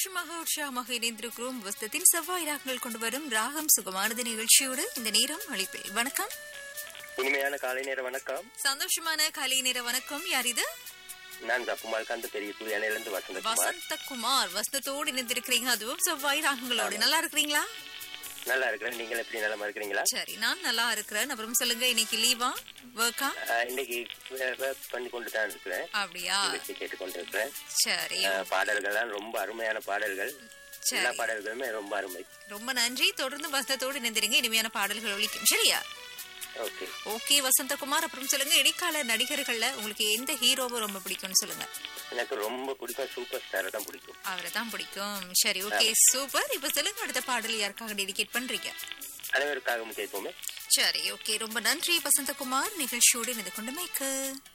சந்தோஷமாக உற்சாகமாக இணைந்திருக்கிறோம் வஸ்தத்தின் செவ்வாய் ராகங்கள் கொண்டு வரும் ராகம் சுகமானது நிகழ்ச்சியோடு இந்த நேரம் அளிப்பில் வணக்கம் இனிமையான காலை நேர வணக்கம் சந்தோஷமான காலை நேர வணக்கம் யார் இது நான் தப்புமால்காந்த பெரிய புலியானையிலிருந்து வசந்தகுமார் வசந்தகுமார் வசந்தத்தோடு இணைந்திருக்கிறீங்க அதுவும் செவ்வாய் ராகங்களோடு நல்லா இருக்கிறீங்களா நல்லா இருக்கிறேன் நீங்கள் எப்படி நலமா இருக்கிறீங்களா சரி நான் நல்லா இருக்கிறேன் அப்புறம் சொல்லுங்க இன்னைக்கு லீவா ஒர்க்கா ஆஹ், இன்னைக்கு ஒர்க் பண்ணி கொண்டு தான் இருக்கிறேன் அப்படியா நிகழ்ச்சி கேட்டுக்கொண்டு இருக்கிறேன் சரி ஆஹ், பாடல்கள்லாம் ரொம்ப அருமையான பாடல்கள் சரி. எல்லா பாடல்களுமே ரொம்ப அருமை ரொம்ப நன்றி தொடர்ந்து வசந்தத்தோடு இணைந்திருங்க இனிமையான பாடல்கள் ஒழிக்கும் சரியா ஓகே ஓகே வசந்தகுமார் அப்புறம் சொல்லுங்க இடைக்கால நடிகர்கள்ல உங்களுக்கு எந்த ஹீரோவை ரொம்ப பிடிக்கும்னு சொல்லுங்க எனக்கு ரொம்ப பிடிக்கும் சூப்பர் ஸ்டாரை தான் பிடிக்கும் அவரை தான் பிடிக்கும் சரி ஓகே சூப்பர் இப்ப சொல்லுங்க அடுத்த பாடல் யாருக்காக டெடிகேட் பண்றீங்க அனைவருக்காகவும் கேட்போமே சரி ஓகே ரொம்ப நன்றி வசந்தகுமார் நிகழ்ச்சியோடு இணைந்து கொண்டு மைக்கு